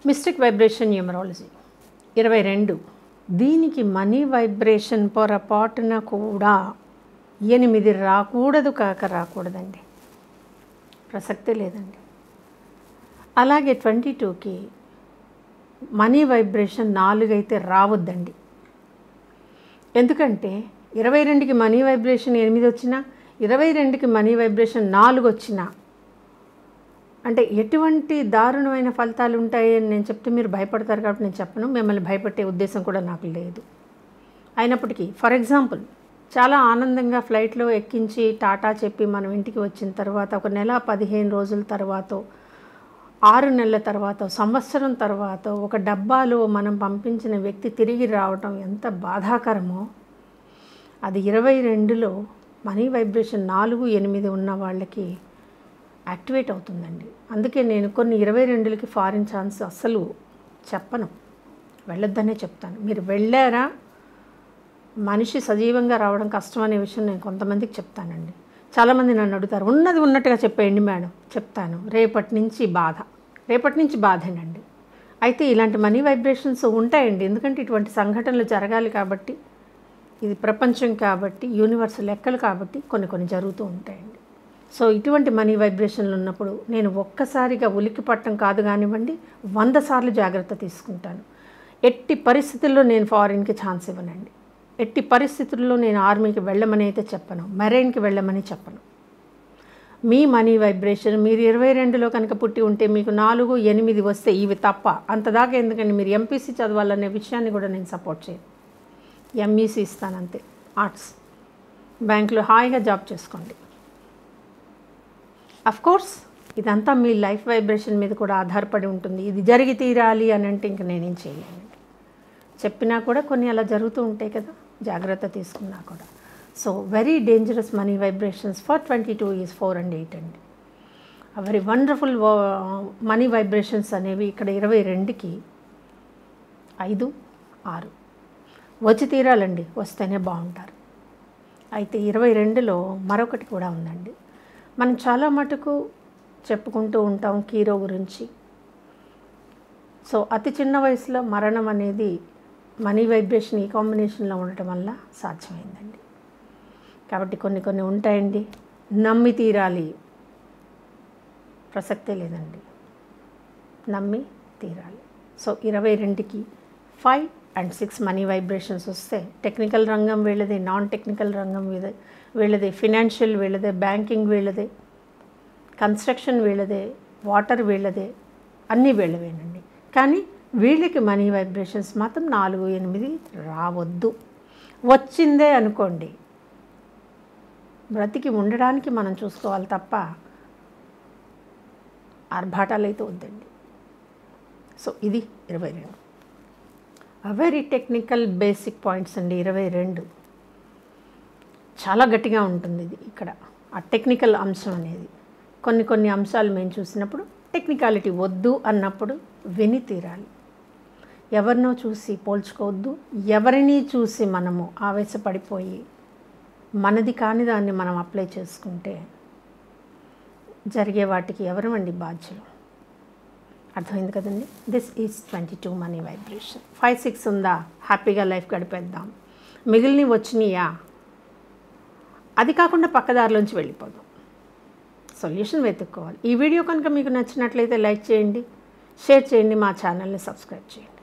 mystic vibration numerology ఇరవై రెండు దీనికి మనీ వైబ్రేషన్ పొరపాటున కూడా ఎనిమిది రాకూడదు కాక రాకూడదండి ప్రసక్తే లేదండి అలాగే ట్వంటీ టూకి మనీ వైబ్రేషన్ నాలుగు అయితే రావద్దండి ఎందుకంటే ఇరవై రెండుకి మనీ వైబ్రేషన్ ఎనిమిది వచ్చినా ఇరవై రెండుకి మనీ వైబ్రేషన్ నాలుగు వచ్చినా అంటే ఎటువంటి దారుణమైన ఫలితాలు ఉంటాయి అని నేను చెప్తే మీరు భయపడతారు కాబట్టి నేను చెప్పను మిమ్మల్ని భయపెట్టే ఉద్దేశం కూడా నాకు లేదు అయినప్పటికీ ఫర్ ఎగ్జాంపుల్ చాలా ఆనందంగా ఫ్లైట్లో ఎక్కించి టాటా చెప్పి మనం ఇంటికి వచ్చిన తర్వాత ఒక నెల పదిహేను రోజుల తర్వాత ఆరు నెలల తర్వాత సంవత్సరం తర్వాత ఒక డబ్బాలో మనం పంపించిన వ్యక్తి తిరిగి రావటం ఎంత బాధాకరమో అది ఇరవై రెండులో మనీ వైబ్రేషన్ నాలుగు ఎనిమిది ఉన్న వాళ్ళకి యాక్టివేట్ అవుతుందండి అందుకే నేను కొన్ని ఇరవై రెండులకి ఫారిన్ ఛాన్స్ అస్సలు చెప్పను వెళ్ళొద్దనే చెప్తాను మీరు వెళ్ళారా మనిషి సజీవంగా రావడం కష్టం అనే విషయం నేను కొంతమందికి చెప్తానండి చాలామంది నన్ను అడుగుతారు ఉన్నది ఉన్నట్టుగా చెప్పేయండి మేడం చెప్తాను రేపటి నుంచి బాధ రేపటి నుంచి బాధేనండి అయితే ఇలాంటి మనీ వైబ్రేషన్స్ ఉంటాయండి ఎందుకంటే ఇటువంటి సంఘటనలు జరగాలి కాబట్టి ఇది ప్రపంచం కాబట్టి యూనివర్స్ లెక్కలు కాబట్టి కొన్ని కొన్ని జరుగుతూ ఉంటాయండి సో ఇటువంటి మనీ వైబ్రేషన్లు ఉన్నప్పుడు నేను ఒక్కసారిగా ఉలిక్కి పట్టడం కాదు కానివ్వండి వంద సార్లు జాగ్రత్త తీసుకుంటాను ఎట్టి పరిస్థితుల్లో నేను ఫారిన్కి ఛాన్స్ ఇవ్వనండి ఎట్టి పరిస్థితుల్లో నేను ఆర్మీకి వెళ్ళమని అయితే చెప్పను మెరైన్కి వెళ్ళమని చెప్పను మీ మనీ వైబ్రేషన్ మీరు ఇరవై రెండులో కనుక పుట్టి ఉంటే మీకు నాలుగు ఎనిమిది వస్తే ఇవి తప్ప అంతదాకా ఎందుకంటే మీరు ఎంపీసీ చదవాలనే విషయాన్ని కూడా నేను సపోర్ట్ చేయను ఎంఈసీ ఇస్తానంతే ఆర్ట్స్ బ్యాంకులో హాయిగా జాబ్ చేసుకోండి అఫ్ కోర్స్ ఇదంతా మీ లైఫ్ వైబ్రేషన్ మీద కూడా ఆధారపడి ఉంటుంది ఇది జరిగి తీరాలి అని అంటే ఇంక నేనేం చేయలేనండి చెప్పినా కూడా కొన్ని అలా జరుగుతూ ఉంటాయి కదా జాగ్రత్త తీసుకున్నా కూడా so very dangerous money vibrations for twenty two is four and eight అండి వెరీ వండర్ఫుల్ మనీ వైబ్రేషన్స్ అనేవి ఇక్కడ ఇరవై రెండుకి ఐదు ఆరు వచ్చి తీరాలండి వస్తేనే బాగుంటారు అయితే ఇరవై రెండులో మరొకటి కూడా ఉందండి మనం చాలా మటుకు చెప్పుకుంటూ ఉంటాం కీరో గురించి సో అతి చిన్న వయసులో మరణం అనేది మనీ వైబ్రేషన్ ఈ కాంబినేషన్లో ఉండటం వల్ల సాధ్యమైందండి కాబట్టి కొన్ని కొన్ని ఉంటాయండి నమ్మి తీరాలి ప్రసక్తే లేదండి నమ్మి తీరాలి సో ఇరవై రెండుకి five and six money vibrations వస్తే టెక్నికల్ రంగం వీళ్ళదే నాన్ టెక్నికల్ రంగం వీళ్ళదే వీళ్ళదే ఫినాన్షియల్ వీళ్ళదే బ్యాంకింగ్ వీళ్ళదే కన్స్ట్రక్షన్ వీళ్ళదే వాటర్ వీళ్ళదే అన్నీ వీళ్ళవేనండి కానీ వీళ్ళకి మనీ వైబ్రేషన్స్ మాత్రం నాలుగు ఎనిమిది రావద్దు వచ్చిందే అనుకోండి బ్రతికి ఉండడానికి మనం చూసుకోవాలి తప్ప ఆర్భాటాలు అయితే వద్దండి సో ఇది ఇరవై రెండు వెరీ టెక్నికల్ బేసిక్ పాయింట్స్ అండి ఇరవై రెండు చాలా గట్టిగా ఉంటుంది ఇది ఇక్కడ ఆ టెక్నికల్ అంశం అనేది కొన్ని కొన్ని అంశాలు మేము చూసినప్పుడు టెక్నికాలిటీ వద్దు అన్నప్పుడు విని తీరాలి ఎవరినో చూసి పోల్చుకోవద్దు ఎవరిని చూసి మనము ఆవేశపడిపోయి మనది కాని దాన్ని మనం అప్లై చేసుకుంటే జరిగే వాటికి ఎవరమండి బాధ్యులు అర్థమైంది కదండి this is twenty two money vibration five six ఉందా హ్యాపీగా లైఫ్ గడిపేద్దాం మిగిలినవి వచ్చినాయా అది కాకుండా పక్కదారిలోంచి వెళ్ళిపోదాం సొల్యూషన్ వెతుక్కోవాలి ఈ వీడియో కనుక మీకు నచ్చినట్లయితే లైక్ చేయండి షేర్ చేయండి మా ఛానల్ని సబ్స్క్రైబ్ చేయండి